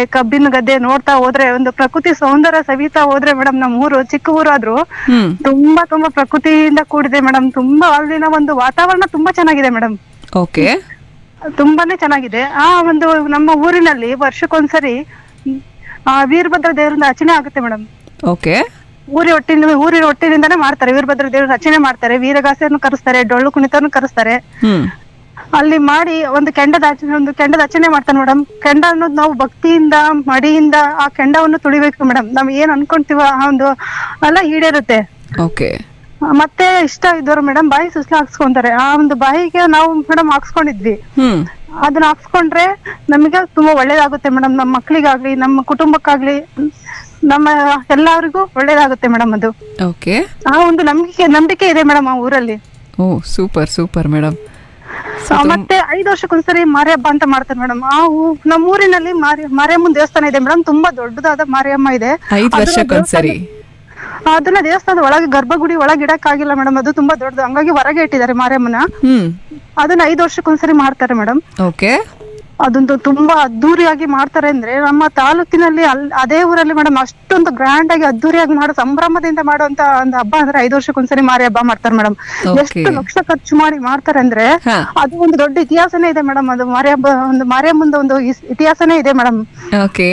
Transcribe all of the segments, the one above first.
ಕಬ್ಬಿನ ಗದ್ದೆ ನೋಡ್ತಾ ಹೋದ್ರೆ ಒಂದು ಪ್ರಕೃತಿ ಸೌಂದರ್ಯ ಸವಿತಾ ಹೋದ್ರೆ ಮೇಡಮ್ ನಮ್ಮ ಊರು ಚಿಕ್ಕ ಊರಾದ್ರೂ ಹ್ಮ್ ತುಂಬಾ ತುಂಬಾ ಪ್ರಕೃತಿಯಿಂದ ಕೂಡಿದೆ ಮೇಡಮ್ ತುಂಬಾ ಅಲ್ಲಿನ ಒಂದು ವಾತಾವರಣ ತುಂಬಾ ಚೆನ್ನಾಗಿದೆ ಮೇಡಮ್ ಓಕೆ ತುಂಬಾನೇ ಚೆನ್ನಾಗಿದೆ ಆ ಒಂದು ನಮ್ಮ ಊರಿನಲ್ಲಿ ವರ್ಷಕ್ಕೊಂದ್ಸರಿ ಆ ವೀರಭದ್ರ ದೇವರಿಂದ ರಚನೆ ಆಗುತ್ತೆ ಮೇಡಮ್ ಓಕೆ ಊರಿ ಒಟ್ಟಿನ ಊರಿನ ಒಟ್ಟಿನಿಂದಾನೇ ಮಾಡ್ತಾರೆ ವೀರಭದ್ರ ದೇವ್ರ ರಚನೆ ಮಾಡ್ತಾರೆ ವೀರಗಾಸೆಯನ್ನು ಕರೆಸ್ತಾರೆ ಡೊಳ್ಳು ಕುಣಿತವನ್ನು ಕರೆಸ್ತಾರೆ ಹ್ಮ್ ಅಲ್ಲಿ ಮಾಡಿ ಒಂದು ಕೆಂಡದ ಆಚರಣೆ ಒಂದು ಕೆಂಡದ ರಚನೆ ಮಾಡ್ತಾರೆ ಮೇಡಮ್ ಕೆಂಡ ಅನ್ನೋದು ನಾವು ಭಕ್ತಿಯಿಂದ ಮಡಿಯಿಂದ ಆ ಕೆಂಡವನ್ನು ತುಳಿಬೇಕು ಮೇಡಮ್ ನಾವ್ ಏನ್ ಅನ್ಕೊಂತೀವ ಆ ಒಂದು ಎಲ್ಲ ಈಡೇರುತ್ತೆ ಓಕೆ ಆ, ಮತ್ತೆ ಇಷ್ಟ ಇದ್ದವ್ರು ಮೇಡಮ್ ಬಾಯಿ ಸುಸ್ಲ ಹಾಕ್ಸ್ಕೊಂತಾರೆ ಆ ಒಂದು ಬಾಯಿಗೆ ನಾವು ಮೇಡಮ್ ಹಾಕ್ಸ್ಕೊಂಡಿದ್ವಿ ಹ್ಮ್ ಅದನ್ನ ಹಾಕ್ಸ್ಕೊಂಡ್ರೆ ನಮಗೆ ತುಂಬಾ ಒಳ್ಳೇದಾಗುತ್ತೆ ಮೇಡಮ್ ನಮ್ಮ ಮಕ್ಳಿಗಾಗ್ಲಿ ನಮ್ಮ ಕುಟುಂಬಕ್ಕಾಗ್ಲಿ ನಮ್ಮ ಎಲ್ಲರಿಗೂ ಒಳ್ಳೇದಾಗುತ್ತೆ ಮೇಡಮ್ ಅದು ಓಕೆ ಆ ಒಂದು ನಂಬಿಕೆ ನಂಬಿಕೆ ಇದೆ ಮೇಡಮ್ ಆ ಊರಲ್ಲಿ ಓ ಸೂಪರ್ ಸೂಪರ್ ಮೇಡಮ್ ಆ, ಮತ್ತೆ ಐದು ವರ್ಷಕ್ಕೊಂದ್ಸರಿ ಮಾರಿ ಹಬ್ಬ ಅಂತ ಮಾಡ್ತಾರೆ ಮೇಡಮ್ ಆ ಊ- ನಮ್ಮ ಊರಿನಲ್ಲಿ ಮಾರಿ ಮಾರಿಯಮ್ಮನ ದೇವಸ್ಥಾನ ಇದೆ ಮೇಡಮ್ ತುಂಬಾ ದೊಡ್ಡದಾದ ಮಾರಿಯಮ್ಮ ಇದೆ ಐದ್ ಅದನ್ನ ವರ್ಷಕ್ಕೊಂದ್ಸರಿ ದೇವಸ್ಥಾನ- ಅದನ್ನ ದೇವಸ್ಥಾನದ ಒಳಗೆ ಗರ್ಭಗುಡಿ ಒಳಗೆ ಇಡಕ್ಕಾಗಿಲ್ಲ ಮೇಡಮ್ ಅದು ತುಂಬಾ ದೊಡ್ಡದು ಹಂಗಾಗಿ ಹೊರಗೆ ಇಟ್ಟಿದ್ದಾರೆ ಮಾರಿಯಮ್ಮನ ಹ್ಮ್ ಅದನ್ನ ಐದು ವರ್ಷಕ್ಕೊಂದ್ಸರಿ ಮಾಡ್ತಾರೆ ಮೇಡಮ್ ಓಕೆ ಅದೊಂದು ತುಂಬಾ ಅದ್ದೂರಿಯಾಗಿ ಮಾಡ್ತಾರೆ ಅಂದ್ರೆ ನಮ್ಮ ತಾಲೂಕಿನಲ್ಲಿ ಅಲ್ ಅದೇ ಊರಲ್ಲಿ ಮೇಡಮ್ ಅಷ್ಟೊಂದು ಗ್ರ್ಯಾಂಡ್ ಆಗಿ ಅದ್ದೂರಿಯಾಗಿ ಮಾಡೋ ಸಂಭ್ರಮದಿಂದ ಮಾಡುವಂತ ಒಂದು ಹಬ್ಬ ಅಂದ್ರೆ ಐದು ವರ್ಷಕ್ಕೊಂದ್ಸರಿ ಮಾರಿ ಹಬ್ಬ ಮಾಡ್ತಾರೆ ಮೇಡಮ್ Okay. ಎಷ್ಟು ಲಕ್ಷ ಖರ್ಚು ಮಾಡಿ ಮಾಡ್ತಾರೆ ಅಂದ್ರೆ ಹಾ. ಅದು ಒಂದು ದೊಡ್ಡ ಇತಿಹಾಸನೇ ಇದೆ ಮೇಡಮ್ ಅದು ಮಾರಿ ಹಬ್ಬ ಒಂದು ಮಾರಿಯಮ್ಮಂದು ಒಂದು ಇಸ್- ಇತಿಹಾಸನೇ ಇದೆ ಮೇಡಮ್ ಓಕೆ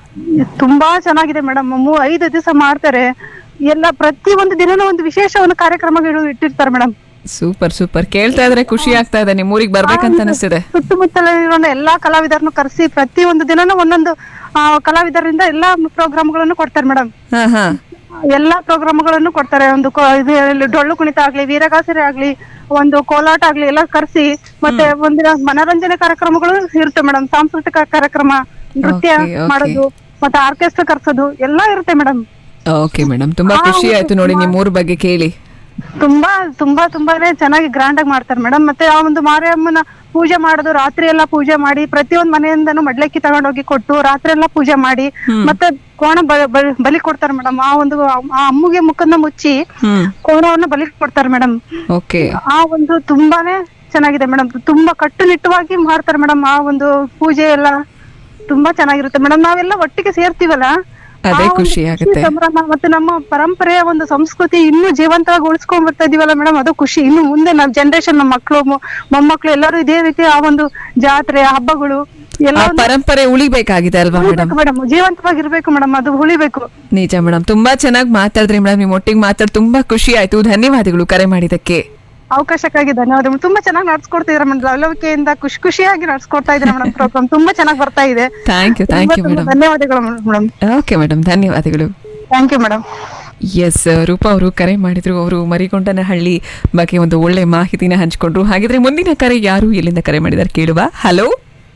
ತುಂಬಾ ಚೆನ್ನಾಗಿದೆ ಮೇಡಮ್ ಐದು ದಿವಸ ಮಾಡ್ತಾರೆ ಎಲ್ಲ ಪ್ರತಿ ಒಂದು ದಿನನೂ ಒಂದು ವಿಶೇಷ ಒಂದು ಕಾರ್ಯಕ್ರಮಗಳು ಇಟ್ಟಿರ್ತಾರೆ ಮೇಡಮ್ ಸೂಪರ್ ಸೂಪರ್ ಕೇಳ್ತಾ ಇದ್ರೆ ಖುಷಿ ಆಗ್ತಾ ಇದೆ ನಿಮ್ ಊರಿಗೆ ಬರ್ಬೇಕಂತ ಅನಿಸ್ತಿದೆ ಸುತ್ತಮುತ್ತಲಿರೋ ಎಲ್ಲಾ ಕಲಾವಿದರನ್ನು ಕರೆಸಿ ಪ್ರತಿ ಒಂದು ದಿನನೂ ಒಂದೊಂದು ಆ, ಕಲಾವಿದರಿಂದ ಎಲ್ಲಾ ಪ್ರೋಗ್ರಾಮ್ಗಳನ್ನು ಕೊಡ್ತಾರೆ ಮೇಡಮ್ ಹಾ ಹಾ ಎಲ್ಲಾ ಪ್ರೋಗ್ರಾಮ್ಗಳನ್ನು ಕೊಡ್ತಾರೆ ಒಂದು ಕೊ- ಇದು ಇಲ್ಲಿ ಡೊಳ್ಳು ಕುಣಿತ ಆಗ್ಲಿ ವೀರಗಾಸರೆ ಆಗ್ಲಿ ಒಂದು ಕೋಲಾಟ ಆಗ್ಲಿ ಎಲ್ಲ ಕರೆಸಿ ಮತ್ತೆ ಒಂದಿನ ಮನರಂಜನೆ ಕಾರ್ಯಕ್ರಮಗಳು ಇರುತ್ತೆ ಮೇಡಮ್ ಸಾಂಸ್ಕೃತಿಕ ಕಾರ್ಯಕ್ರಮ ನೃತ್ಯ Okay, okay. ಮಾಡೋದು ಮತ್ತೆ ಆರ್ಕೆಸ್ಟ್ರಾ ಕರ್ಸೋದು ಎಲ್ಲಾ ಇರುತ್ತೆ ಮೇಡಮ್ ಓಕೆ ಮೇಡಮ್ ತುಂಬಾ ಖುಷಿ ಆಯ್ತು ನೋಡಿ ನಿಮ್ ಊರ್ ಬಗ್ಗೆ ಕೇಳಿ ತುಂಬಾ ತುಂಬಾ ತುಂಬಾನೇ ಚೆನ್ನಾಗಿ ಗ್ರ್ಯಾಂಡ್ ಆಗಿ ಮಾಡ್ತಾರೆ ಮೇಡಮ್ ಮತ್ತೆ ಆ ಒಂದು ಮಾರಿಯಮ್ಮನ ಪೂಜೆ ಮಾಡೋದು ರಾತ್ರಿ ಎಲ್ಲ ಪೂಜೆ ಮಾಡಿ ಪ್ರತಿಯೊಂದ್ ಮನೆಯಿಂದನೂ ಮಡ್ಲಕ್ಕಿ ತಗೊಂಡೋಗಿ ಕೊಟ್ಟು ರಾತ್ರಿ ಎಲ್ಲ ಪೂಜೆ ಮಾಡಿ ಮತ್ತೆ ಕೋಣ ಬ- ಬ- ಬಲಿ ಕೊಡ್ತಾರೆ ಮೇಡಮ್ ಆ ಒಂದು ಆ ಅಮ್ಮಗೆ ಮುಖನ ಮುಚ್ಚಿ ಹ್ಮ್ ಕೋಣವನ್ನ ಬಲಿ ಕೊಡ್ತಾರೆ ಮೇಡಮ್ ಓಕೆ ಆ ಒಂದು ತುಂಬಾನೇ ಚೆನ್ನಾಗಿದೆ ಮೇಡಮ್ ತುಂಬಾ ಕಟ್ಟುನಿಟ್ಟವಾಗಿ ಮಾಡ್ತಾರೆ ಮೇಡಮ್ ಆ ಒಂದು ಪೂಜೆ ಎಲ್ಲ ತುಂಬಾ ಚೆನ್ನಾಗಿರುತ್ತೆ ಮೇಡಮ್ ನಾವೆಲ್ಲ ಒಟ್ಟಿಗೆ ಸೇರ್ತೀವಲ್ಲ ಅದೇ ಆ ಒಂದು ಖುಷಿ ಆಗುತ್ತೆ. ಸಂಭ್ರಮ ಮತ್ತೆ ನಮ್ಮ ಪರಂಪರೆಯ ಒಂದು ಸಂಸ್ಕೃತಿ ಇನ್ನೂ ಜೀವಂತವಾಗಿ ಉಳಿಸ್ಕೊಂಡ್ ಬರ್ತಾ ಇದೀವಲ್ಲ ಮೇಡಮ್ ಅದು ಖುಷಿ ಇನ್ನು ಮುಂದೆ ನಮ್ಮ ಜನರೇಷನ್ ನಮ್ಮ ಮಕ್ಕಳು ಮೊಮ್ಮಕ್ಕಳು ಎಲ್ಲರೂ ಇದೇ ರೀತಿ ಆ ಒಂದು ಜಾತ್ರೆ ಹಬ್ಬಗಳು ಎಲ್ಲ ಆ ಪರಂಪರೆ ಉಳಿಬೇಕಾಗಿದೆ ಅಲ್ವಾ ಮೇಡಮ್ ಮೇಡಮ್ ಜೀವಂತವಾಗಿರ್ಬೇಕು ಮೇಡಮ್ ಅದು ಉಳಿಬೇಕು ನಿಜ ಮೇಡಮ್ ತುಂಬಾ ಚೆನ್ನಾಗಿ ಮಾತಾಡಿದ್ರಿ ಮೇಡಮ್ ನಿಮ್ ಒಟ್ಟಿಗೆ ಮಾತಾಡಿ ತುಂಬಾ ಖುಷಿ ಆಯ್ತು ಧನ್ಯವಾದಗಳು ಕರೆ ಮಾಡಿದಕ್ಕೆ ಅವಕಾಶಕ್ಕಾಗಿ ಧನ್ಯವಾದಗಳು ತುಂಬಾ ಚೆನ್ನಾಗಿ ನಡ್ಸ್ಕೊಡ್ತಿದ್ರ ಮೇಡಮ್ ಲವಲವಿಕೆಯಿಂದ ಖುಷಿ ಖುಷಿಯಾಗಿ ನಡ್ಸ್ಕೊಡ್ತಾ ಇದ್ರೆ ಮೇಡಮ್ ಪ್ರೋಗ್ರಾಮ್ ತುಂಬಾ ಚೆನ್ನಾಗಿ ಬರ್ತಾ ಇದೆ ಥ್ಯಾಂಕ್ ಯು ಥ್ಯಾಂಕ್ ಯು ತುಂಬಾ ಮೇಡಮ್ ಧನ್ಯವಾದಗಳು ಮೇಡಮ್ ಓಕೆ ಮೇಡಮ್ ಧನ್ಯವಾದಗಳು thank you madam S Roopa ಅವರು ಕರೆ ಮಾಡಿದ್ರು ಅವರು ಮರಿಗೊಂಡನಹಳ್ಳಿ ಬಗ್ಗೆ ಒಂದು ಒಳ್ಳೆ ಮಾಹಿತಿನ ಹಂಚ್ಕೊಂಡ್ರು ಹಾಗಿದ್ರೆ ಮುಂದಿನ ಕರೆ ಯಾರು ಎಲ್ಲಿಂದ ಕರೆ ಮಾಡಿದಾರೆ ಕೇಳುವ ಹಲೋ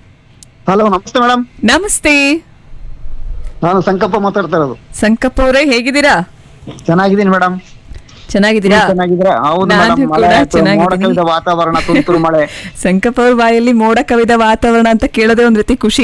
ಹಲೋ ನಮಸ್ತೆ ಮೇಡಮ್ ನಮಸ್ತೆ ನಾನು ಸಂಕಪ್ಪ ಮಾತಾಡ್ತಾ ಇರೋದು ಸಂಕಪ್ಪ ಅವರೇ ಹೇಗಿದ್ದೀರಾ ಚೆನ್ನಾಗಿದ್ದೀನಿ ಮೇಡಮ್ ಚೆನ್ನಾಗಿದ್ದೀರಾ ಚೆನ್ನಾಗಿದ್ರೆ ಹೌದು ನಾನು ಮೇಡಮ್ ಕೂಡ ಮಳೆ ಆಯ್ತು, ಮೋಡ ಚೆನ್ನಾಗಿದ್ದೀನಿ. ಕವಿದ ವಾತಾವರಣ ತುಂತುರು ಮಳೆ ಸಂಕಪ್ಪ ಅವ್ರ ಬಾಯಲ್ಲಿ ಮೋಡ ಕವಿದ ವಾತಾವರಣ ಅಂತ ಕೇಳೋದೇ ಒಂದ್ ರೀತಿ ಖುಷಿ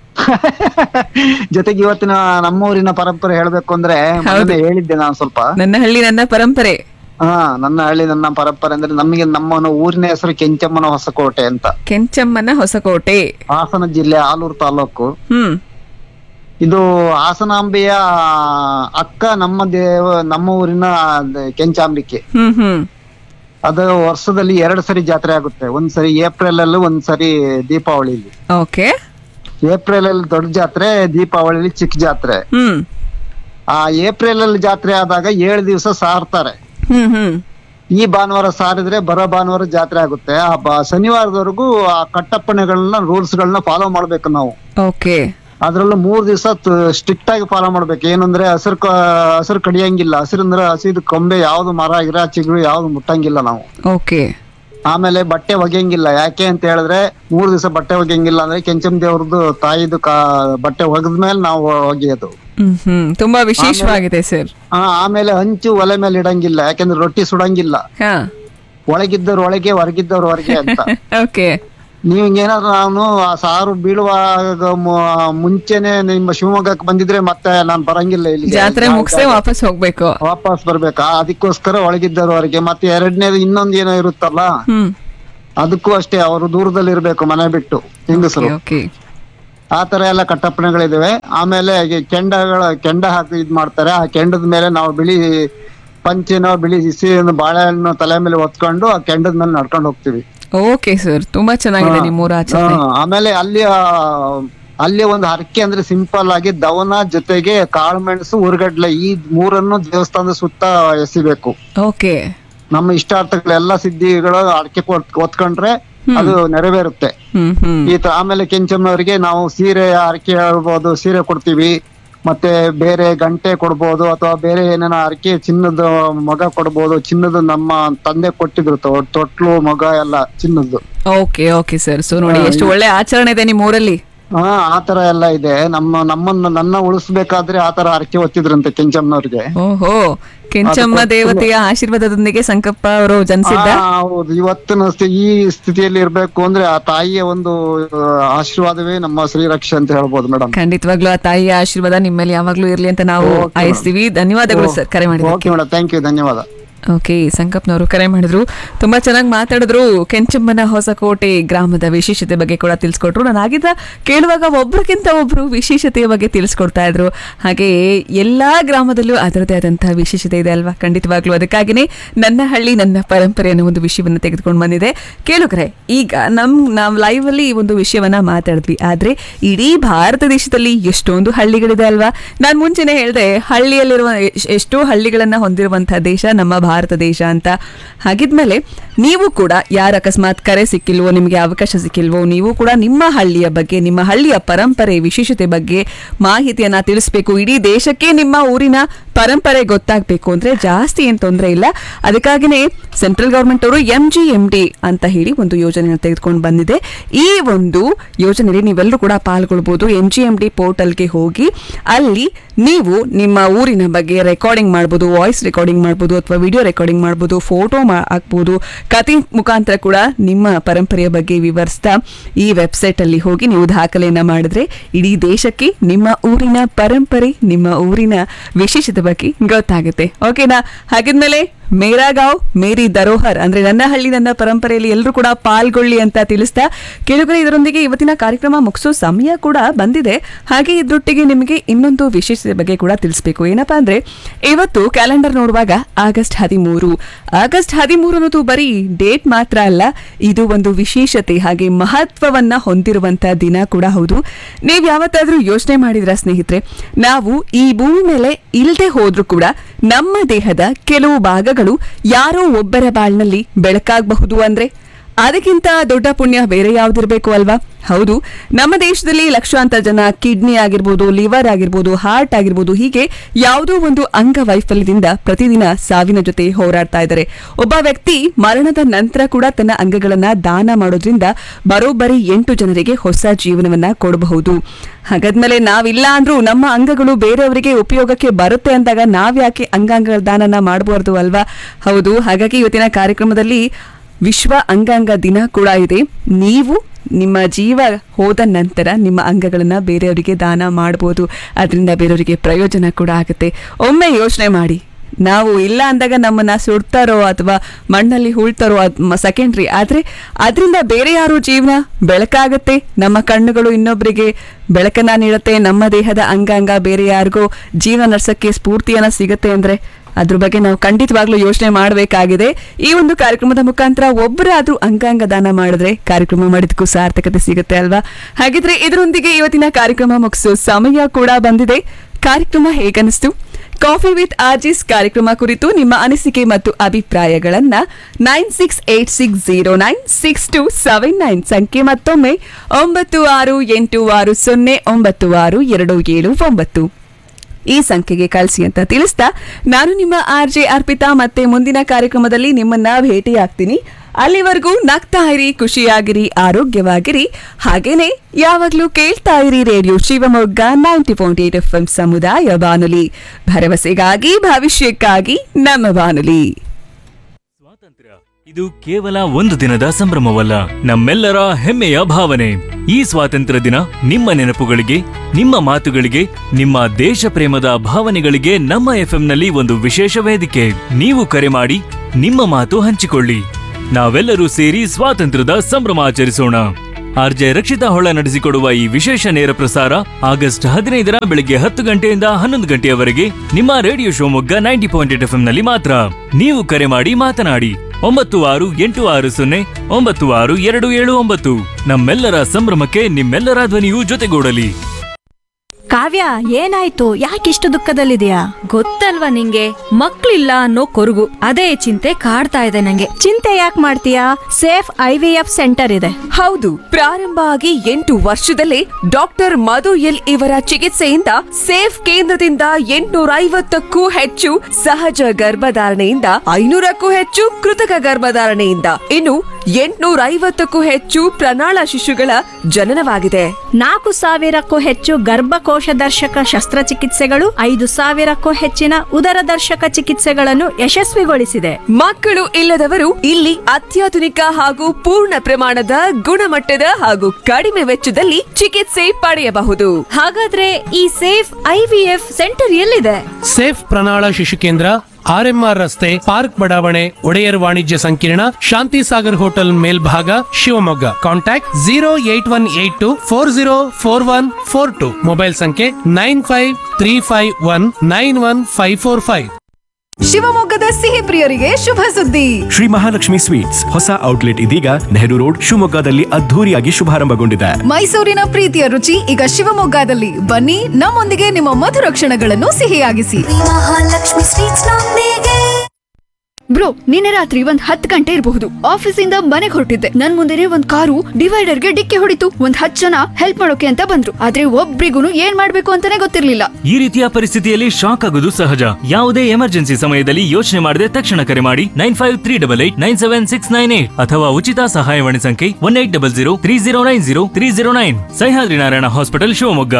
ಜೊತೆಗೆ ಇವತ್ತಿನ ನಮ್ಮೂರಿನ ಪರಂಪರೆ ಹೇಳ್ಬೇಕು ಅಂದ್ರೆ ಮೊನ್ನೆ ಹೇಳಿದ್ದೆ ನಾನು ಸ್ವಲ್ಪ ನನ್ನ ಹಳ್ಳಿ ನನ್ನ ಪರಂಪರೆ ಹಾ ನನ್ನ ಹಳ್ಳಿ ನನ್ನ ಪರಂಪರೆ ಅಂದ್ರೆ ನಮಗೆ ನಮ್ಮ ಊರಿನ ಹೆಸರು ಕೆಂಚಮ್ಮನ ಹೊಸಕೋಟೆ ಅಂತ ಕೆಂಚಮ್ಮನ ಹೊಸಕೋಟೆ ಹಾಸನ ಜಿಲ್ಲೆ ಆಲೂರು ತಾಲೂಕು ಹ್ಮ್ ಇದು ಹಾಸನಾಂಬೆಯ ಅಕ್ಕ ನಮ್ಮ ದೇವ ನಮ್ಮ ಊರಿನ ಕೆಂಚಾಂಬಿಕೆ ಹ್ಮ್ ಹ್ಮ್ ಅದು ವರ್ಷದಲ್ಲಿ ಎರಡು ಸರಿ ಜಾತ್ರೆ ಆಗುತ್ತೆ ಒಂದ್ ಸರಿ ಏಪ್ರಿಲ್ ಅಲ್ಲಿ ಒಂದ್ ಸರಿ ದೀಪಾವಳಿಲಿ ಓಕೆ ಏಪ್ರಿಲ್ ಅಲ್ಲಿ ದೊಡ್ಡ ಜಾತ್ರೆ ದೀಪಾವಳಿಲಿ ಚಿಕ್ಕ ಜಾತ್ರೆ ಹ್ಮ್ ಆ ಏಪ್ರಿಲ್ ಅಲ್ಲಿ ಜಾತ್ರೆ ಆದಾಗ ಏಳು ದಿವಸ ಸಾರ್ತಾರೆ ಹ್ಮ್ ಹ್ಮ್ ಈ ಭಾನುವಾರ ಸಾರಿದ್ರೆ ಬರೋ ಭಾನುವಾರ ಜಾತ್ರೆ ಆಗುತ್ತೆ ಆ ಬ- ಶನಿವಾರದವರೆಗೂ ಆ ಕಟ್ಟಪ್ಪಣೆಗಳನ್ನ ರೂಲ್ಸ್ ಗಳನ್ನ ಫಾಲೋ ಮಾಡ್ಬೇಕು ನಾವು ಓಕೆ ಅದ್ರಲ್ಲೂ ಮೂರ್ ದಿವಸ ಸ್ಟ್ರಿಕ್ಟ್ ಆಗಿ ಫಾಲೋ ಮಾಡ್ಬೇಕು ಏನಂದ್ರೆ ಹಸಿರು ಹಸಿರು ಕಡಿಯಂಗಿಲ್ಲ ಹಸಿರು ಅಂದ್ರೆ ಹಸಿದು ಕೊಂಬೆ ಯಾವ್ದು ಮರ ಗಿರ ಚಿಗುರು ಯಾವ್ದು ಮುಟ್ಟಂಗಿಲ್ಲ ನಾವು ಓಕೆ ಆಮೇಲೆ ಬಟ್ಟೆ ಒಗೆಯಂಗಿಲ್ಲ ಯಾಕೆ ಅಂತ ಹೇಳಿದ್ರೆ ಮೂರ್ ದಿವಸ ಬಟ್ಟೆ ಒಗೆಯಂಗಿಲ್ಲ ಅಂದ್ರೆ ಕೆಂಚಮ್ ದೇವ್ರದ್ದು ತಾಯಿದು ಕಾ ಬಟ್ಟೆ ಒಗೆದ್ಮೇಲೆ ನಾವು ಒಗೆಯೋದು ಹ್ಮ್ ಹ್ಮ್ ತುಂಬಾ ವಿಶೇಷವಾಗಿದೆ ಸರ್ ಆ, ಆಮೇಲೆ ಹಂಚು ಒಲೆ ಮೇಲೆ ಇಡಂಗಿಲ್ಲ ಯಾಕೆಂದ್ರೆ ರೊಟ್ಟಿ ಸುಡಂಗಿಲ್ಲ ಹಾ ಒಳಗಿದ್ದವ್ರು ಒಳಗೆ ಹೊರಗಿದ್ದವ್ರು ಹೊರಗೆ ಅಂತ ಓಕೆ ನೀವು ಏನಾದ್ರು ನಾನು ಆ ಸಾರು ಬೀಳುವಾಗ ಮು- ಮುಂಚೆನೆ ನಿಮ್ಮ ಶಿವಮೊಗ್ಗಕ್ಕೆ ಬಂದಿದ್ರೆ ಮತ್ತೆ ನಾನು ಬರಂಗಿಲ್ಲ ಇಲ್ಲಿ ಜಾತ್ರೆ ಮುಗಿಸೇ ವಾಪಸ್ ಹೋಗ್ಬೇಕು ವಾಪಸ್ ಬರ್ಬೇಕಾ ಅದಕ್ಕೋಸ್ಕರ ಒಳಗಿದ್ದವ್ರು ಹೊರಗೆ ಮತ್ತೆ ಎರಡನೇದು ಇನ್ನೊಂದ್ ಏನೋ ಇರುತ್ತಲ್ಲ ಹ್ಮ್ ಅದಕ್ಕೂ ಅಷ್ಟೇ ಅವರು ದೂರದಲ್ಲಿ ಇರ್ಬೇಕು ಮನೆ ಬಿಟ್ಟು ಹೆಂಗಸರು ಓಕೆ ಆ ತರ ಎಲ್ಲ ಕಟ್ಟಪ್ಪಣೆಗಳಿದಾವೆ ಆಮೇಲೆ ಈ ಕೆಂಡಗಳ ಕೆಂಡ ಹಾಕಿ ಇದ್ ಮಾಡ್ತಾರೆ ಆ ಕೆಂಡದ ಮೇಲೆ ನಾವು ಬಿಳಿ ಪಂಚಿನ ಬಿಳಿ ಸಿಹಿಯನ್ನು ಬಾಳೆಹಣ್ಣು ತಲೆ ಮೇಲೆ ಹೊತ್ಕೊಂಡು ಆ ಕೆಂಡದ ಮೇಲೆ ನಡ್ಕೊಂಡು ಹೋಗ್ತೀವಿ ಓಕೆ ಸರ್ ತುಂಬಾ ಚೆನ್ನಾಗಿದೆ ಹಾ. ನಿಮ್ಮೂರ ಆಚರಣೆ ಹಾ, ಆಮೇಲೆ ಅಲ್ಲಿ ಆ, ಅಲ್ಲಿ ಒಂದು ಹರಕೆ ಅಂದ್ರೆ ಸಿಂಪಲ್ ಆಗಿ ದವನ ಜೊತೆಗೆ ಕಾಳುಮೆಣಸು ಉರ್ಗಡ್ಲೆ ಈ ಮೂರನ್ನು ದೇವಸ್ಥಾನದ ಸುತ್ತ ಎಸಿಬೇಕು ಓಕೆ ನಮ್ಮ ಇಷ್ಟಾರ್ಥಗಳೆಲ್ಲ ಸಿದ್ಧಿಗಳು ಹರಕೆ ಹೊತ್ಕೊಂಡ್ರೆ ಅದು ನೆರವೇರುತ್ತೆ ಹ್ಮ್ ಹ್ಮ್ ಈ ತರ ಆಮೇಲೆ ಕೆಂಚಮ್ಮನವರಿಗೆ ನಾವು ಸೀರೆ ಹರಕೆ ಹೇಳ್ಬೋದು ಸೀರೆ ಕೊಡ್ತೀವಿ ಮತ್ತೆ ಬೇರೆ ಗಂಟೆ ಕೊಡ್ಬೋದು ಅಥವಾ ಬೇರೆ ಏನೇನೋ ಹರಕೆ ಚಿನ್ನದ ಮಗ ಕೊಡ್ಬೋದು ಚಿನ್ನದ ನಮ್ಮ ತಂದೆ ಕೊಟ್ಟಿದ್ರು ತೊ- ತೊಟ್ಲು ಮಗ ಎಲ್ಲ ಚಿನ್ನದ್ದು ಓಕೆ ಓಕೆ ಸರ್ ಸೊ ನೋಡಿ ಎಷ್ಟು ಒಳ್ಳೆ ಆಚರಣೆ ಇದೆ ನಿಮ್ಮ ಊರಲ್ಲಿ ಹಾ ಆತರ ಎಲ್ಲ ಇದೆ ನಮ್ಮ ನಮ್ಮನ್ನ ನನ್ನ ಉಳಿಸ್ಬೇಕಾದ್ರೆ ಆತರ ಹರಕೆ ಹೊತ್ತಿದ್ರಂತೆ ಕೆಂಚಮ್ಮನವ್ರಿಗೆ ಓಹೋ ಕೆಂಚಮ್ಮ ದೇವತೆಯ ಆಶೀರ್ವಾದದೊಂದಿಗೆ ಸಂಕಪ್ಪ ಅವರು ಜನಿಸಿದ್ದ ಆ, ಹೌದು ಇವತ್ತಿನ ಸ್ಥಿ- ಈ ಸ್ಥಿತಿಯಲ್ಲಿ ಇರ್ಬೇಕು ಅಂದ್ರೆ ಆ ತಾಯಿಯ ಒಂದು ಆ, ಆಶೀರ್ವಾದವೇ ನಮ್ಮ ಶ್ರೀರಕ್ಷೆ ಅಂತ ಹೇಳ್ಬೋದು ಮೇಡಮ್ ಖಂಡಿತವಾಗ್ಲೂ ಆ ತಾಯಿಯ ಆಶೀರ್ವಾದ ನಿಮ್ಮಲ್ಲಿ ಯಾವಾಗ್ಲೂ ಇರ್ಲಿ ಅಂತ ನಾವು Okay, ಆಯಿಸ್ತೀವಿ ಧನ್ಯವಾದಗಳು ಸರ್ ಕರೆ ಮಾಡಿದ್ದಕ್ಕೆ ಓಕೆ ಮೇಡಮ್ ಥ್ಯಾಂಕ್ ಯು ಧನ್ಯವಾದ ಓಕೆ ಸಂಕಪ್ನವರು ಕರೆ ಮಾಡಿದ್ರು ತುಂಬಾ ಚೆನ್ನಾಗಿ ಮಾತಾಡಿದ್ರು ಕೆಂಚಮ್ಮನ ಹೊಸಕೋಟೆ ಗ್ರಾಮದ ವಿಶೇಷತೆ ಬಗ್ಗೆ ಕೂಡ ತಿಳಿಸ್ಕೊಟ್ರು ನಾನು ಆಗಿದ್ದ ಕೇಳುವಾಗ ಒಬ್ರಿಗಿಂತ ಒಬ್ರು ವಿಶೇಷತೆಯ ಬಗ್ಗೆ ತಿಳಿಸ್ಕೊಡ್ತಾ ಇದ್ರು ಹಾಗೆ ಎಲ್ಲಾ ಗ್ರಾಮದಲ್ಲೂ ಅದರದೇ ಆದಂತಹ ವಿಶೇಷತೆ ಇದೆ ಅಲ್ವಾ ಖಂಡಿತವಾಗ್ಲೂ ಅದಕ್ಕಾಗಿನೇ ನನ್ನ ಹಳ್ಳಿ ನನ್ನ ಪರಂಪರೆ ಅನ್ನೋ ಒಂದು ವಿಷಯವನ್ನು ತೆಗೆದುಕೊಂಡು ಬಂದಿದೆ ಕೇಳುಗ್ರೆ ಈಗ ನಮ್ ನಾವು ಲೈವ್ ಅಲ್ಲಿ ಈ ಒಂದು ವಿಷಯವನ್ನ ಮಾತಾಡಿದ್ವಿ ಆದ್ರೆ ಇಡೀ ಭಾರತ ದೇಶದಲ್ಲಿ ಎಷ್ಟೊಂದು ಹಳ್ಳಿಗಳಿದೆ ಅಲ್ವಾ ನಾನು ಮುಂಚೆನೆ ಹೇಳಿದೆ ಹಳ್ಳಿಯಲ್ಲಿರುವ ಎಶ್- ಎಷ್ಟೋ ಹಳ್ಳಿಗಳನ್ನ ಹೊಂದಿರುವಂತಹ ದೇಶ ನಮ್ಮ ಭಾರತ ದೇಶ ಅಂತ ಹಾಗಿದ್ಮೇಲೆ ನೀವು ಕೂಡ ಯಾರ ಅಕಸ್ಮಾತ್ ಕರೆ ಸಿಕ್ಕಿಲ್ವೋ ನಿಮಗೆ ಅವಕಾಶ ಸಿಕ್ಕಿಲ್ವೋ ನೀವು ಕೂಡ ನಿಮ್ಮ ಹಳ್ಳಿಯ ಬಗ್ಗೆ ನಿಮ್ಮ ಹಳ್ಳಿಯ ಪರಂಪರೆ ವಿಶೇಷತೆ ಬಗ್ಗೆ ಮಾಹಿತಿಯನ್ನ ತಿಳಿಸ್ಬೇಕು ಇಡೀ ದೇಶಕ್ಕೆ ನಿಮ್ಮ ಊರಿನ ಪರಂಪರೆ ಗೊತ್ತಾಗಬೇಕು ಅಂದ್ರೆ ಜಾಸ್ತಿ ಏನ್ ತೊಂದರೆ ಇಲ್ಲ ಅದಕ್ಕಾಗಿನೇ ಸೆಂಟ್ರಲ್ ಗವರ್ಮೆಂಟ್ ಅವರು ಎಂ ಜಿ ಎಂ ಡಿ ಅಂತ ಹೇಳಿ ಒಂದು ಯೋಜನೆಯನ್ನು ತೆಗೆದುಕೊಂಡು ಬಂದಿದೆ ಈ ಒಂದು ಯೋಜನೆಯಲ್ಲಿ ನೀವೆಲ್ಲರೂ ಕೂಡ ಪಾಲ್ಗೊಳ್ಬಹುದು ಎಂ ಜಿ ಎಂ ಡಿ ಪೋರ್ಟಲ್ಗೆ ಹೋಗಿ ಅಲ್ಲಿ ನೀವು ನಿಮ್ಮ ಊರಿನ ಬಗ್ಗೆ ರೆಕಾರ್ಡಿಂಗ್ ಮಾಡ್ಬೋದು ವಾಯ್ಸ್ ರೆಕಾರ್ಡಿಂಗ್ ಮಾಡ್ಬೋದು ಅಥವಾ ವಿಡಿಯೋ ರೆಕಾರ್ಡಿಂಗ್ ಮಾಡ್ಬೋದು ಫೋಟೋ ಹಾಕ್ಬೋದು ಕತೆ ಮುಖಾಂತರ ಕೂಡ ನಿಮ್ಮ ಪರಂಪರೆಯ ಬಗ್ಗೆ ವಿವರಿಸ್ತಾ ಈ ವೆಬ್ಸೈಟ್ ಅಲ್ಲಿ ಹೋಗಿ ನೀವು ದಾಖಲೆಯನ್ನ ಮಾಡಿದ್ರೆ ಇಡೀ ದೇಶಕ್ಕೆ ನಿಮ್ಮ ಊರಿನ ಪರಂಪರೆ ನಿಮ್ಮ ಊರಿನ ವಿಶೇಷತೆ ಬಗ್ಗೆ ಗೊತ್ತಾಗುತ್ತೆ ಓಕೆನಾ ಹಾಗಿದ್ಮೇಲೆ ಮೇರಾ ಗಾಂವ್ ಮೇರಿ ಧರೋಹರ್ ಅಂದ್ರೆ ನನ್ನ ಹಳ್ಳಿ ನನ್ನ ಪರಂಪರೆಯಲ್ಲಿ ಎಲ್ಲರೂ ಕೂಡ ಪಾಲ್ಗೊಳ್ಳಿ ಅಂತ ತಿಳಿಸ್ತಾ ಕೇಳುಗರೆ ಇದರೊಂದಿಗೆ ಇವತ್ತಿನ ಕಾರ್ಯಕ್ರಮ ಮುಗಿಸೋ ಸಮಯ ಕೂಡ ಬಂದಿದೆ ಹಾಗೆ ಇದ್ರೊಟ್ಟಿಗೆ ನಿಮಗೆ ಇನ್ನೊಂದು ವಿಶೇಷತೆ ಬಗ್ಗೆ ಕೂಡ ತಿಳಿಸ್ಬೇಕು ಏನಪ್ಪಾ ಅಂದ್ರೆ ಇವತ್ತು ಕ್ಯಾಲೆಂಡರ್ ನೋಡುವಾಗ ಆಗಸ್ಟ್ ಹದಿಮೂರು ಆಗಸ್ಟ್ ಹದಿಮೂರು ಅನ್ನೋದು ಬರೀ ಡೇಟ್ ಮಾತ್ರ ಅಲ್ಲ ಇದು ಒಂದು ವಿಶೇಷತೆ ಹಾಗೆ ಮಹತ್ವವನ್ನ ಹೊಂದಿರುವಂತಹ ದಿನ ಕೂಡ ಹೌದು ನೀವು ಯಾವತ್ತಾದ್ರೂ ಯೋಚನೆ ಮಾಡಿದ್ರ ಸ್ನೇಹಿತರೆ ನಾವು ಈ ಭೂಮಿ ಮೇಲೆ ಇಲ್ಲದೆ ಹೋದ್ರೂ ಕೂಡ ನಮ್ಮ ದೇಹದ ಕೆಲವು ಭಾಗಗಳು ಯಾರೋ ಒಬ್ಬರ ಬಾಳ್ನಲ್ಲಿ ಬೆಳಕಾಗಬಹುದು ಅಂದ್ರೆ ಅದಕ್ಕಿಂತ ದೊಡ್ಡ ಪುಣ್ಯ ಬೇರೆ ಯಾವ್ದಿರ್ಬೇಕು ಅಲ್ವಾ ಹೌದು ನಮ್ಮ ದೇಶದಲ್ಲಿ ಲಕ್ಷಾಂತರ ಜನ ಕಿಡ್ನಿ ಆಗಿರ್ಬೋದು ಲಿವರ್ ಆಗಿರ್ಬೋದು ಹಾರ್ಟ್ ಆಗಿರ್ಬೋದು ಹೀಗೆ ಯಾವುದೋ ಒಂದು ಅಂಗವೈಫಲ್ಯದಿಂದ ಪ್ರತಿದಿನ ಸಾವಿನ ಜೊತೆ ಹೋರಾಡ್ತಾ ಇದ್ದಾರೆ ಒಬ್ಬ ವ್ಯಕ್ತಿ ಮರಣದ ನಂತರ ಕೂಡ ತನ್ನ ಅಂಗಗಳನ್ನ ದಾನ ಮಾಡೋದ್ರಿಂದ ಬರೋಬ್ಬರಿ ಎಂಟು ಜನರಿಗೆ ಹೊಸ ಜೀವನವನ್ನ ಕೊಡಬಹುದು ಹಾಗಾದ್ಮೇಲೆ ನಾವಿಲ್ಲ ಅಂದ್ರೂ ನಮ್ಮ ಅಂಗಗಳು ಬೇರೆಯವರಿಗೆ ಉಪಯೋಗಕ್ಕೆ ಬರುತ್ತೆ ಅಂದಾಗ ನಾವ್ಯಾಕೆ ಅಂಗಾಂಗ ದಾನನ ಮಾಡಬಾರ್ದು ಅಲ್ವಾ ಹೌದು ಹಾಗಾಗಿ ಇವತ್ತಿನ ಕಾರ್ಯಕ್ರಮದಲ್ಲಿ ವಿಶ್ವ ಅಂಗಾಂಗ ದಿನ ಕೂಡ ಇದೆ ನೀವು ನಿಮ್ಮ ಜೀವ ಹೋದ ನಂತರ ನಿಮ್ಮ ಅಂಗಗಳನ್ನ ಬೇರೆಯವರಿಗೆ ದಾನ ಮಾಡ್ಬೋದು ಅದರಿಂದ ಬೇರೆಯವರಿಗೆ ಪ್ರಯೋಜನ ಕೂಡ ಆಗುತ್ತೆ ಒಮ್ಮೆ ಯೋಚನೆ ಮಾಡಿ ನಾವು ಇಲ್ಲ ಅಂದಾಗ ನಮ್ಮನ್ನ ಸುಡ್ತಾರೋ ಅಥವಾ ಮಣ್ಣಲ್ಲಿ ಹೂಳ್ತಾರೋ ಅದು ಸೆಕೆಂಡ್ರಿ ಆದ್ರೆ ಅದರಿಂದ ಬೇರೆ ಯಾರು ಜೀವನ ಬೆಳಕಾಗತ್ತೆ ನಮ್ಮ ಕಣ್ಣುಗಳು ಇನ್ನೊಬ್ಬರಿಗೆ ಬೆಳಕನ್ನ ನೀಡುತ್ತೆ ನಮ್ಮ ದೇಹದ ಅಂಗಾಂಗ ಬೇರೆ ಯಾರಿಗೋ ಜೀವನ ನಡ್ಸಕ್ಕೆ ಸ್ಫೂರ್ತಿಯನ್ನ ಸಿಗತ್ತೆ ಅಂದ್ರೆ ಅದ್ರ ಬಗ್ಗೆ ನಾವು ಖಂಡಿತವಾಗ್ಲೂ ಯೋಚನೆ ಮಾಡಬೇಕಾಗಿದೆ ಈ ಒಂದು ಕಾರ್ಯಕ್ರಮದ ಮುಖಾಂತರ ಒಬ್ಬರಾದ್ರೂ ಅಂಗಾಂಗ ದಾನ ಮಾಡಿದ್ರೆ ಕಾರ್ಯಕ್ರಮ ಮಾಡಿದಕ್ಕೂ ಸಾರ್ಥಕತೆ ಸಿಗುತ್ತೆ ಅಲ್ವಾ ಹಾಗಿದ್ರೆ ಇದರೊಂದಿಗೆ ಇವತ್ತಿನ ಕಾರ್ಯಕ್ರಮ ಮುಗಿಸೋ ಸಮಯ ಕೂಡ ಬಂದಿದೆ ಕಾರ್ಯಕ್ರಮ ಹೇಗನಿಸ್ತು ಕಾಫಿ ವಿತ್ ಆರ್ಜಿಸ್ ಕಾರ್ಯಕ್ರಮ ಕುರಿತು ನಿಮ್ಮ ಅನಿಸಿಕೆ ಮತ್ತು ಅಭಿಪ್ರಾಯಗಳನ್ನ nine six eight six zero nine six two seven nine ಸಂಖ್ಯೆ ಮತ್ತೊಮ್ಮೆ ಒಂಬತ್ತು ಆರು ಎಂಟು ಆರು ಸೊನ್ನೆ ಒಂಬತ್ತು ಆರು ಎರಡು ಏಳು ಒಂಬತ್ತು ಈ ಸಂಖ್ಯೆಗೆ ಕಳಿಸಿ ಅಂತ ತಿಳಿಸ್ತಾ ನಾನು ನಿಮ್ಮ ಆರ್ ಜೆ ಅರ್ಪಿತಾ ಮತ್ತೆ ಮುಂದಿನ ಕಾರ್ಯಕ್ರಮದಲ್ಲಿ ನಿಮ್ಮನ್ನ ಭೇಟಿಯಾಗ್ತೀನಿ ಅಲ್ಲಿವರೆಗೂ ನಗ್ತಾ ಇರಿ ಖುಷಿಯಾಗಿರಿ ಆರೋಗ್ಯವಾಗಿರಿ ಹಾಗೇನೆ ಯಾವಾಗ್ಲೂ ಕೇಳ್ತಾ ಇರಿ radio Shivamogga ninety point eight F M ಸಮುದಾಯ ಬಾನುಲಿ ಭರವಸೆಗಾಗಿ ಭವಿಷ್ಯಕ್ಕಾಗಿ ನಮ್ಮ ಬಾನುಲಿ ಸ್ವಾತಂತ್ರ್ಯ ಇದು ಕೇವಲ ಒಂದು ದಿನದ ಸಂಭ್ರಮವಲ್ಲ ನಮ್ಮೆಲ್ಲರ ಹೆಮ್ಮೆಯ ಭಾವನೆ ಈ ಸ್ವಾತಂತ್ರ್ಯ ದಿನ ನಿಮ್ಮ ನೆನಪುಗಳಿಗೆ ನಿಮ್ಮ ಮಾತುಗಳಿಗೆ ನಿಮ್ಮ ದೇಶ ಪ್ರೇಮದ ಭಾವನೆಗಳಿಗೆ ನಮ್ಮ ಎಫ್ಎಂನಲ್ಲಿ ಒಂದು ವಿಶೇಷ ವೇದಿಕೆ ನೀವು ಕರೆ ಮಾಡಿ ನಿಮ್ಮ ಮಾತು ಹಂಚಿಕೊಳ್ಳಿ ನಾವೆಲ್ಲರೂ ಸೇರಿ ಸ್ವಾತಂತ್ರ್ಯದ ಸಂಭ್ರಮ ಆಚರಿಸೋಣ ಆರ್ಜೆ ರಕ್ಷಿತಾ ಹೊಳ್ಳ ನಡೆಸಿಕೊಡುವ ಈ ವಿಶೇಷ ನೇರ ಪ್ರಸಾರ ಆಗಸ್ಟ್ ಹದಿನೈದರ ಬೆಳಿಗ್ಗೆ ಹತ್ತು ಗಂಟೆಯಿಂದ ಹನ್ನೊಂದು ಗಂಟೆಯವರೆಗೆ ನಿಮ್ಮ radio Shivamogga ninety point eight F ನಲ್ಲಿ ಮಾತ್ರ ನೀವು ಕರೆ ಮಾಡಿ ಮಾತನಾಡಿ ಒಂಬತ್ತು ಆರು ಎಂಟು ಆರು ಸೊನ್ನೆ ಒಂಬತ್ತು ಆರು ಎರಡು ಏಳು ಒಂಬತ್ತು ನಮ್ಮೆಲ್ಲರ ಸಂಭ್ರಮಕ್ಕೆ ನಿಮ್ಮೆಲ್ಲರ ಧ್ವನಿಯು ಜೊತೆಗೂಡಲಿ ಕಾವ್ಯ ಏನಾಯ್ತು ಯಾಕಿಷ್ಟು ದುಃಖದಲ್ಲಿದೆಯಾ ಗೊತ್ತಲ್ವಾ ನಿಂಗೆ ಮಕ್ಳಿಲ್ಲ ಅನ್ನೋ ಕೊರಗು ಅದೇ ಚಿಂತೆ ಕಾಡ್ತಾ ಇದೆ ನಂಗೆ ಚಿಂತೆ ಯಾಕೆ ಮಾಡ್ತೀಯಾ safe I V F centre ಇದೆ ಹೌದು ಪ್ರಾರಂಭ ಆಗಿ ಎಂಟು ವರ್ಷದಲ್ಲೇ ಡಾಕ್ಟರ್ ಮಧು ಎಲ್ ಇವರ ಚಿಕಿತ್ಸೆಯಿಂದ ಸೇಫ್ ಕೇಂದ್ರದಿಂದ ಎಂಟುನೂರ ಐವತ್ತಕ್ಕೂ ಹೆಚ್ಚು ಸಹಜ ಗರ್ಭಧಾರಣೆಯಿಂದ ಐನೂರಕ್ಕೂ ಹೆಚ್ಚು ಕೃತಕ ಗರ್ಭಧಾರಣೆಯಿಂದ ಇನ್ನು ಎಂಟುನೂರ ಐವತ್ತಕ್ಕೂ ಹೆಚ್ಚು ಪ್ರಣಾಳ ಶಿಶುಗಳ ಜನನವಾಗಿದೆ ನಾಲ್ಕು ಸಾವಿರಕ್ಕೂ ಹೆಚ್ಚು ಗರ್ಭಕೋಶ ದರ್ಶಕ ಶಸ್ತ್ರಚಿಕಿತ್ಸೆಗಳು ಐದು ಸಾವಿರಕ್ಕೂ ಹೆಚ್ಚಿನ ಉದರ ದರ್ಶಕ ಚಿಕಿತ್ಸೆಗಳನ್ನು ಯಶಸ್ವಿಗೊಳಿಸಿದೆ ಮಕ್ಕಳು ಇಲ್ಲದವರು ಇಲ್ಲಿ ಅತ್ಯಾಧುನಿಕ ಹಾಗೂ ಪೂರ್ಣ ಪ್ರಮಾಣದ ಗುಣಮಟ್ಟದ ಹಾಗೂ ಕಡಿಮೆ ವೆಚ್ಚದಲ್ಲಿ ಚಿಕಿತ್ಸೆ ಪಡೆಯಬಹುದು ಹಾಗಾದ್ರೆ ಈ safe I V F centre ಎಲ್ಲಿದೆ ಸೇಫ್ ಪ್ರಣಾಳ ಶಿಶು ಕೇಂದ್ರ ಆರ್ಎಂಆರ್ ರಸ್ತೆ ಪಾರ್ಕ್ ಬಡಾವಣೆ ಒಡೆಯರ್ ವಾಣಿಜ್ಯ ಸಂಕೀರ್ಣ ಶಾಂತಿ ಸಾಗರ್ ಹೋಟೆಲ್ ಮೇಲ್ಭಾಗ Shivamogga contact zero eight one eight two four zero four one four two mobile ಸಂಖ್ಯೆ nine five three five one nine one five four five ಶಿವಮೊಗ್ಗದ ಸಿಹಿ ಪ್ರಿಯರಿಗೆ ಶುಭ ಸುದ್ದಿ ಶ್ರೀ ಮಹಾಲಕ್ಷ್ಮಿ ಸ್ವೀಟ್ಸ್ ಹೊಸ ಔಟ್ಲೆಟ್ ಇದೀಗ ನೆಹರು ರೋಡ್ ಶಿವಮೊಗ್ಗದಲ್ಲಿ ಅದ್ಧೂರಿಯಾಗಿ ಶುಭಾರಂಭಗೊಂಡಿದೆ ಮೈಸೂರಿನ ಪ್ರೀತಿಯ ರುಚಿ ಈಗ ಶಿವಮೊಗ್ಗದಲ್ಲಿ ಬನ್ನಿ ನಮ್ಮೊಂದಿಗೆ ನಿಮ್ಮ ಮಧುರ ಕ್ಷಣಗಳನ್ನು ಸಿಹಿಯಾಗಿಸಿ ಮಹಾಲಕ್ಷ್ಮಿ ಸ್ವೀಟ್ಸ್ ನೊಂದಿಗೆ ಬ್ರೋ ನಿನ್ನೆ ರಾತ್ರಿ ಒಂದ್ ಹತ್ತು ಗಂಟೆ ಇರಬಹುದು ಆಫೀಸಿಂದ ಮನೆಗೆ ಹೊರಟಿದ್ದೆ ನನ್ ಮುಂದೆನೆ ಒಂದ್ ಕಾರು ಡಿವೈಡರ್ಗೆ ಡಿಕ್ಕಿ ಹೊಡಿತು ಒಂದ್ ಹತ್ತು ಜನ ಹೆಲ್ಪ್ ಮಾಡೋಕೆ ಅಂತ ಬಂದ್ರು ಆದ್ರೆ ಒಬ್ರಿಗೂ ಏನ್ ಮಾಡ್ಬೇಕು ಅಂತಾನೆ ಗೊತ್ತಿರ್ಲಿಲ್ಲ ಈ ರೀತಿಯ ಪರಿಸ್ಥಿತಿಯಲ್ಲಿ ಶಾಕ್ ಆಗೋದು ಸಹಜ ಯಾವುದೇ ಎಮರ್ಜೆನ್ಸಿ ಸಮಯದಲ್ಲಿ ಯೋಚನೆ ಮಾಡದೆ ತಕ್ಷಣ ಕರೆ ಮಾಡಿ nine five three double eight nine seven six nine eight ಅಥವಾ ಉಚಿತ ಸಹಾಯವಾಣಿ ಸಂಖ್ಯೆ one eight double zero three zero nine zero three zero nine Sahyadri Narayana hospital Shivamogga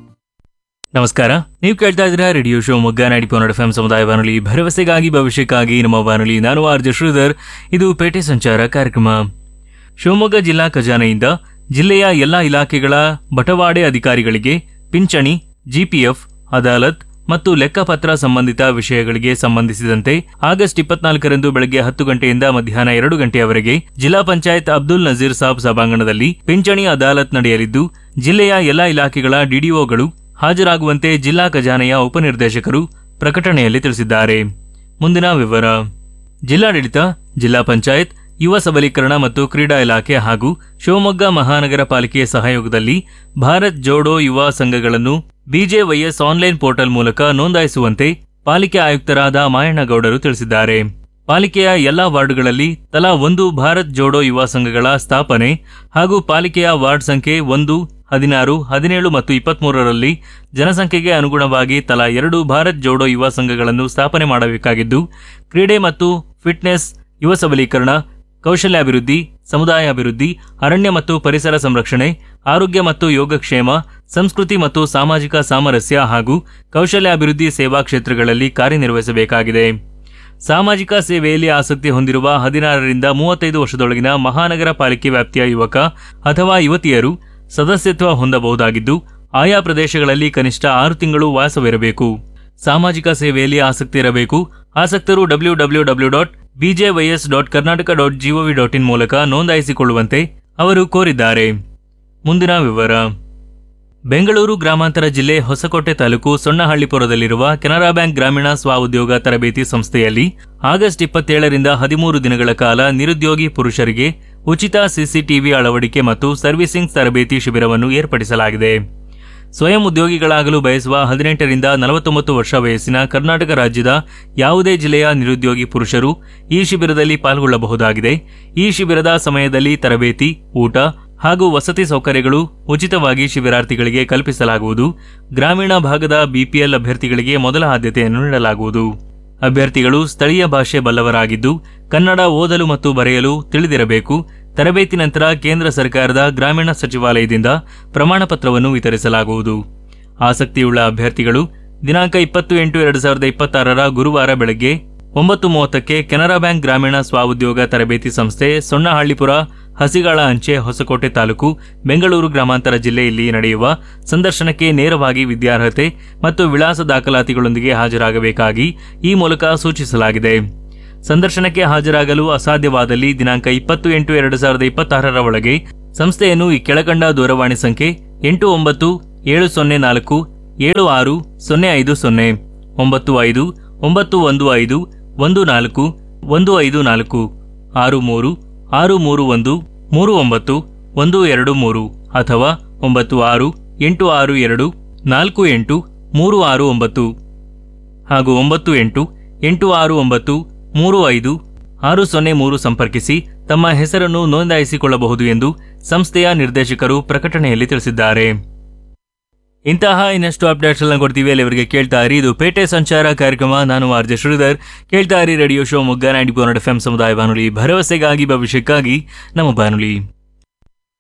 ನಮಸ್ಕಾರ ನೀವು ಕೇಳ್ತಾ ಇದ್ದೀರಾ radio Shivamogga ninety point F M ಸಮುದಾಯ ಬಾನುಲಿ ಭರವಸೆಗಾಗಿ ಭವಿಷ್ಯಕ್ಕಾಗಿ ನಮ್ಮ ಬಾನುಲಿ ನಾನು ಆರ್ ಜೆ ಶ್ರೀಧರ್ ಇದು ಪೇಟೆ ಸಂಚಾರ ಕಾರ್ಯಕ್ರಮ ಶಿವಮೊಗ್ಗ ಜಿಲ್ಲಾ ಖಜಾನೆಯಿಂದ ಜಿಲ್ಲೆಯ ಎಲ್ಲಾ ಇಲಾಖೆಗಳ ಬಟವಾಡೆ ಅಧಿಕಾರಿಗಳಿಗೆ ಪಿಂಚಣಿ ಜಿಪಿಎಫ್ ಅದಾಲತ್ ಮತ್ತು ಲೆಕ್ಕಪತ್ರ ಸಂಬಂಧಿತ ವಿಷಯಗಳಿಗೆ ಸಂಬಂಧಿಸಿದಂತೆ ಆಗಸ್ಟ್ ಇಪ್ಪತ್ನಾಲ್ಕರಂದು ಬೆಳಗ್ಗೆ ಹತ್ತು ಗಂಟೆಯಿಂದ ಮಧ್ಯಾಹ್ನ ಎರಡು ಗಂಟೆಯವರೆಗೆ ಜಿಲ್ಲಾ ಪಂಚಾಯತ್ ಅಬ್ದುಲ್ ನಜೀರ್ ಸಾಬ್ ಸಭಾಂಗಣದಲ್ಲಿ ಪಿಂಚಣಿ ಅದಾಲತ್ ನಡೆಯಲಿದ್ದು ಜಿಲ್ಲೆಯ ಎಲ್ಲಾ ಇಲಾಖೆಗಳ ಡಿಡಿಒಗಳು ಹಾಜರಾಗುವಂತೆ ಜಿಲ್ಲಾ ಖಜಾನೆಯ ಉಪನಿರ್ದೇಶಕರು ಪ್ರಕಟಣೆಯಲ್ಲಿ ತಿಳಿಸಿದ್ದಾರೆ ಮುಂದಿನ ವಿವರ ಜಿಲ್ಲಾಡಳಿತ ಜಿಲ್ಲಾ ಪಂಚಾಯತ್ ಯುವ ಸಬಲೀಕರಣ ಮತ್ತು ಕ್ರೀಡಾ ಇಲಾಖೆ ಹಾಗೂ ಶಿವಮೊಗ್ಗ ಮಹಾನಗರ ಪಾಲಿಕೆಯ ಸಹಯೋಗದಲ್ಲಿ ಭಾರತ್ ಜೋಡೋ ಯುವ ಸಂಘಗಳನ್ನು ಬಿಜೆವೈಎಸ್ ಆನ್ಲೈನ್ ಪೋರ್ಟಲ್ ಮೂಲಕ ನೋಂದಾಯಿಸುವಂತೆ ಪಾಲಿಕೆ ಆಯುಕ್ತರಾದ ಮಾಯಣ್ಣಗೌಡರು ತಿಳಿಸಿದ್ದಾರೆ ಪಾಲಿಕೆಯ ಎಲ್ಲಾ ವಾರ್ಡ್ಗಳಲ್ಲಿ ತಲಾ ಒಂದು ಭಾರತ್ ಜೋಡೋ ಯುವ ಸಂಘಗಳ ಸ್ಥಾಪನೆ ಹಾಗೂ ಪಾಲಿಕೆಯ ವಾರ್ಡ್ ಸಂಖ್ಯೆ ಒಂದು ಹದಿನಾರು ಹದಿನೇಳು ಮತ್ತು ಇಪ್ಪತ್ಮೂರರಲ್ಲಿ ಜನಸಂಖ್ಯೆಗೆ ಅನುಗುಣವಾಗಿ ತಲಾ ಎರಡು ಭಾರತ್ ಜೋಡೋ ಯುವ ಸಂಘಗಳನ್ನು ಸ್ಥಾಪನೆ ಮಾಡಬೇಕಾಗಿದ್ದು ಕ್ರೀಡೆ ಮತ್ತು ಫಿಟ್ನೆಸ್ ಯುವ ಸಬಲೀಕರಣ ಕೌಶಲ್ಯಾಭಿವೃದ್ಧಿ ಸಮುದಾಯ ಅಭಿವೃದ್ಧಿ ಅರಣ್ಯ ಮತ್ತು ಪರಿಸರ ಸಂರಕ್ಷಣೆ ಆರೋಗ್ಯ ಮತ್ತು ಯೋಗಕ್ಷೇಮ ಸಂಸ್ಕೃತಿ ಮತ್ತು ಸಾಮಾಜಿಕ ಸಾಮರಸ್ಯ ಹಾಗೂ ಕೌಶಲ್ಯಾಭಿವೃದ್ಧಿ ಸೇವಾ ಕ್ಷೇತ್ರಗಳಲ್ಲಿ ಕಾರ್ಯನಿರ್ವಹಿಸಬೇಕಾಗಿದೆ ಸಾಮಾಜಿಕ ಸೇವೆಯಲ್ಲಿ ಆಸಕ್ತಿ ಹೊಂದಿರುವ ಹದಿನಾರರಿಂದ ಮೂವತ್ತೈದು ವರ್ಷದೊಳಗಿನ ಮಹಾನಗರ ಪಾಲಿಕೆ ವ್ಯಾಪ್ತಿಯ ಯುವಕ ಅಥವಾ ಯುವತಿಯರು ಸದಸ್ಯತ್ವ ಹೊಂದಬಹುದಾಗಿದ್ದು ಆಯಾ ಪ್ರದೇಶಗಳಲ್ಲಿ ಕನಿಷ್ಠ ಆರು ತಿಂಗಳು ವಾಸವಿರಬೇಕು ಸಾಮಾಜಿಕ ಸೇವೆಯಲ್ಲಿ ಆಸಕ್ತಿ ಇರಬೇಕು ಆಸಕ್ತರು W W W dot BJYS dot Karnataka dot gov dot in ಮೂಲಕ ನೋಂದಾಯಿಸಿಕೊಳ್ಳುವಂತೆ ಅವರು ಕೋರಿದ್ದಾರೆ ಮುಂದಿನ ವಿವರ ಬೆಂಗಳೂರು ಗ್ರಾಮಾಂತರ ಜಿಲ್ಲೆ ಹೊಸಕೋಟೆ ತಾಲೂಕು ಸೊಣ್ಣಹಳ್ಳಿಪುರದಲ್ಲಿರುವ ಕೆನರಾ ಬ್ಯಾಂಕ್ ಗ್ರಾಮೀಣ ಸ್ವಉದ್ಯೋಗ ತರಬೇತಿ ಸಂಸ್ಥೆಯಲ್ಲಿ ಆಗಸ್ಟ್ ಇಪ್ಪತ್ತೇಳರಿಂದ ಹದಿಮೂರು ದಿನಗಳ ಕಾಲ ನಿರುದ್ಯೋಗಿ ಪುರುಷರಿಗೆ ಉಚಿತ ಸಿಸಿಟಿವಿ ಅಳವಡಿಕೆ ಮತ್ತು ಸರ್ವಿಸಿಂಗ್ ತರಬೇತಿ ಶಿಬಿರವನ್ನು ಏರ್ಪಡಿಸಲಾಗಿದೆ ಸ್ವಯಂ ಉದ್ಯೋಗಿಗಳಾಗಲು ಬಯಸುವ ಹದಿನೆಂಟರಿಂದ ನಲವತ್ತೊಂಬತ್ತು ವರ್ಷ ವಯಸ್ಸಿನ ಕರ್ನಾಟಕ ರಾಜ್ಯದ ಯಾವುದೇ ಜಿಲ್ಲೆಯ ನಿರುದ್ಯೋಗಿ ಪುರುಷರು ಈ ಶಿಬಿರದಲ್ಲಿ ಪಾಲ್ಗೊಳ್ಳಬಹುದಾಗಿದೆ ಈ ಶಿಬಿರದ ಸಮಯದಲ್ಲಿ ತರಬೇತಿ ಊಟ ಹಾಗೂ ವಸತಿ ಸೌಕರ್ಯಗಳು ಉಚಿತವಾಗಿ ಶಿಬಿರಾರ್ಥಿಗಳಿಗೆ ಕಲ್ಪಿಸಲಾಗುವುದು ಗ್ರಾಮೀಣ ಭಾಗದ ಬಿಪಿಎಲ್ ಅಭ್ಯರ್ಥಿಗಳಿಗೆ ಮೊದಲ ಆದ್ಯತೆಯನ್ನು ನೀಡಲಾಗುವುದು ಅಭ್ಯರ್ಥಿಗಳು ಸ್ಥಳೀಯ ಭಾಷೆ ಬಲ್ಲವರಾಗಿದ್ದು ಕನ್ನಡ ಓದಲು ಮತ್ತು ಬರೆಯಲು ತಿಳಿದಿರಬೇಕು ತರಬೇತಿ ನಂತರ ಕೇಂದ್ರ ಸರ್ಕಾರದ ಗ್ರಾಮೀಣ ಸಚಿವಾಲಯದಿಂದ ಪ್ರಮಾಣ ಪತ್ರವನ್ನು ವಿತರಿಸಲಾಗುವುದು ಆಸಕ್ತಿಯುಳ್ಳ ಅಭ್ಯರ್ಥಿಗಳು ದಿನಾಂಕ ಇಪ್ಪತ್ತು ಎಂಟು ಎರಡು ಸಾವಿರದ ಇಪ್ಪತ್ತಾರರ ಗುರುವಾರ ಬೆಳಗ್ಗೆ ಒಂಬತ್ತು ಮೂವತ್ತಕ್ಕೆ ಕೆನರಾ ಬ್ಯಾಂಕ್ ಗ್ರಾಮೀಣ ಸ್ವಉದ್ಯೋಗ ತರಬೇತಿ ಸಂಸ್ಥೆ ಸೊಣ್ಣಹಳ್ಳಿಪುರ ಹಸಿಗಾಳ ಅಂಚೆ ಹೊಸಕೋಟೆ ತಾಲೂಕು ಬೆಂಗಳೂರು ಗ್ರಾಮಾಂತರ ಜಿಲ್ಲೆಯಲ್ಲಿ ನಡೆಯುವ ಸಂದರ್ಶನಕ್ಕೆ ನೇರವಾಗಿ ವಿದ್ಯಾರ್ಹತೆ ಮತ್ತು ವಿಳಾಸ ದಾಖಲಾತಿಗಳೊಂದಿಗೆ ಹಾಜರಾಗಬೇಕಾಗಿ ಈ ಮೂಲಕ ಸೂಚಿಸಲಾಗಿದೆ ಸಂದರ್ಶನಕ್ಕೆ ಹಾಜರಾಗಲು ಅಸಾಧ್ಯವಾದಲ್ಲಿ ದಿನಾಂಕ ಇಪ್ಪತ್ತು ಎಂಟು ಎರಡು ಸಾವಿರದ ಇಪ್ಪತ್ತಾರರ ಒಳಗೆ ಸಂಸ್ಥೆಯನ್ನು ಈ ಕೆಳಕಂಡ ದೂರವಾಣಿ ಸಂಖ್ಯೆ ಎಂಟು ಒಂಬತ್ತು ಏಳು ಸೊನ್ನೆ ನಾಲ್ಕು ಏಳು ಆರು ಸೊನ್ನೆ ಐದು ಸೊನ್ನೆ ಒಂಬತ್ತು ಐದು ಒಂಬತ್ತು ಒಂದು ಐದು ಒಂದು ನಾಲ್ಕು ಒಂದು ಐದು ನಾಲ್ಕು ಆರು ಮೂರು ಆರು ಮೂರು ಒಂದು ಮೂರು ಒಂಬತ್ತು ಒಂದು ಎರಡು ಮೂರು ಅಥವಾ ಒಂಬತ್ತು ಆರು ಎಂಟು ಆರು ಎರಡು ನಾಲ್ಕು ಎಂಟು ಮೂರು ಆರು ಒಂಬತ್ತು ಹಾಗೂ ಒಂಬತ್ತು ಎಂಟು ಎಂಟು ಆರು ಒಂಬತ್ತು ಮೂರು ಐದು ಆರು ಸೊನ್ನೆ ಮೂರು ಸಂಪರ್ಕಿಸಿ ತಮ್ಮ ಹೆಸರನ್ನು ನೋಂದಾಯಿಸಿಕೊಳ್ಳಬಹುದು ಎಂದು ಸಂಸ್ಥೆಯ ನಿರ್ದೇಶಕರು ಪ್ರಕಟಣೆಯಲ್ಲಿ ತಿಳಿಸಿದ್ದಾರೆ ಇಂತಹ ಇನ್ನಷ್ಟು ಅಪ್ಡೇಟ್ಸ್ ಎಲ್ಲ ಕೊಡ್ತೀವಿ ಅಲ್ಲಿವರೆಗೆ ಕೇಳ್ತಾ ಇರಿ ಇದು ಪೇಟೆ ಸಂಚಾರ ಕಾರ್ಯಕ್ರಮ ನಾನು ಆರ್ ಜೆ ಶ್ರೀಧರ್ ಕೇಳ್ತಾ ಇರಿ radio Shivamogga ninety four F M ಸಮುದಾಯ ಬಾನುಲಿ ಭರವಸೆಗಾಗಿ ಭವಿಷ್ಯಕ್ಕಾಗಿ ನಮ್ಮ ಬಾನುಲಿ